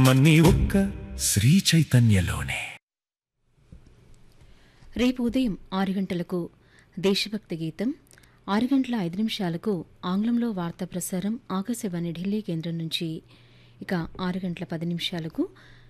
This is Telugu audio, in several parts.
మన్నీ ఒక్క శ్రీ చైతన్యలోనే రేపు ఉదయం ఆరు గంటలకు దేశభక్తి గీతం ఆరు గంటల ఐదు నిమిషాలకు ఆంగ్లంలో వార్తా ప్రసారం ఆకాశవాణి ఢిల్లీ కేంద్రం నుంచి ఇక ఆరు గంటల పది నిమిషాలకు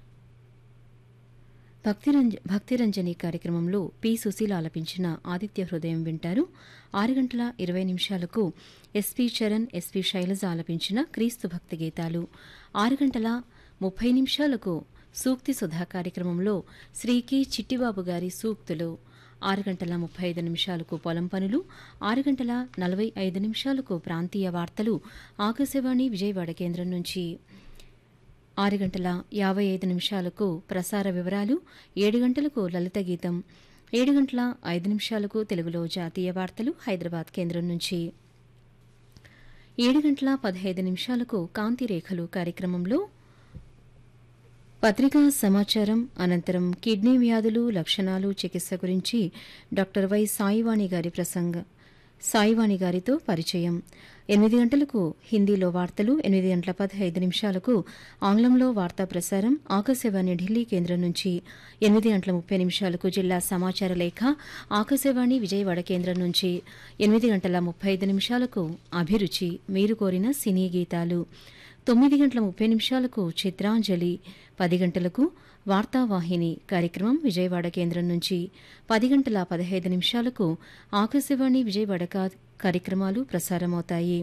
భక్తిరంజ భక్తిరంజని కార్యక్రమంలో పి సుశీల ఆలపించిన ఆదిత్య హృదయం వింటారు ఆరు గంటల ఇరవై నిమిషాలకు ఎస్పి చరణ్ ఎస్పి శైలజ ఆలపించిన క్రీస్తు భక్తి గీతాలు ఆరు గంటల ముప్పై నిమిషాలకు సూక్తి సుధా కార్యక్రమంలో శ్రీ కె చిట్టిబాబు గారి సూక్తులు ఆరు గంటల ముప్పై ఐదు నిమిషాలకు పొలం పనులు ఆరు గంటల నలభై ఐదు నిమిషాలకు ప్రాంతీయ వార్తలు ఆకాశవాణి విజయవాడ కేంద్రం నుంచి ఆరు గంటల యాభై ఐదు నిమిషాలకు ప్రసార వివరాలు ఏడు గంటలకు లలిత గీతం ఏడు గంటల ఐదు నిమిషాలకు తెలుగులో జాతీయ వార్తలు హైదరాబాద్ కేంద్రం నుంచి ఏడు గంటల పదహైదు నిమిషాలకు కాంతి రేఖలు కార్యక్రమంలో పత్రికా సమాచారం అనంతరం కిడ్నీ వ్యాధులు లక్షణాలు చికిత్స గురించి డాక్టర్ వై సాయివాణి గారి ప్రసంగ సాయివాణి గారితో పరిచయం ఎనిమిది గంటలకు హిందీలో వార్తలు ఎనిమిది గంటల పదహైదు నిమిషాలకు ఆంగ్లంలో వార్తా ప్రసారం ఆకాశవాణి ఢిల్లీ కేంద్రం నుంచి ఎనిమిది గంటల ముప్పై నిమిషాలకు జిల్లా సమాచార లేఖ ఆకాశవాణి విజయవాడ కేంద్రం నుంచి ఎనిమిది గంటల ముప్పై ఐదు నిమిషాలకు అభిరుచి మీరు కోరిన సినీ గీతాలు తొమ్మిది గంటల ముప్పై నిమిషాలకు చిత్రాంజలి పది గంటలకు వార్తావాహిని కార్యక్రమం విజయవాడ కేంద్రం నుంచి పది గంటల పదహైదు నిమిషాలకు ఆకాశవాణి విజయవాడ కా- కార్యక్రమాలు ప్రసారమవుతాయి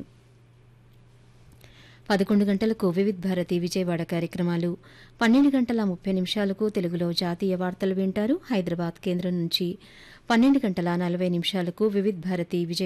పదకొండు గంటలకు వివిధ్ భారతి విజయవాడ కార్యక్రమాలు పన్నెండు గంటల ముప్పై నిమిషాలకు తెలుగులో జాతీయ వార్తలు వింటారు హైదరాబాద్ కేంద్రం నుంచి పన్నెండు గంటల నలభై నిమిషాలకు వివిధ్ భారతి విజయ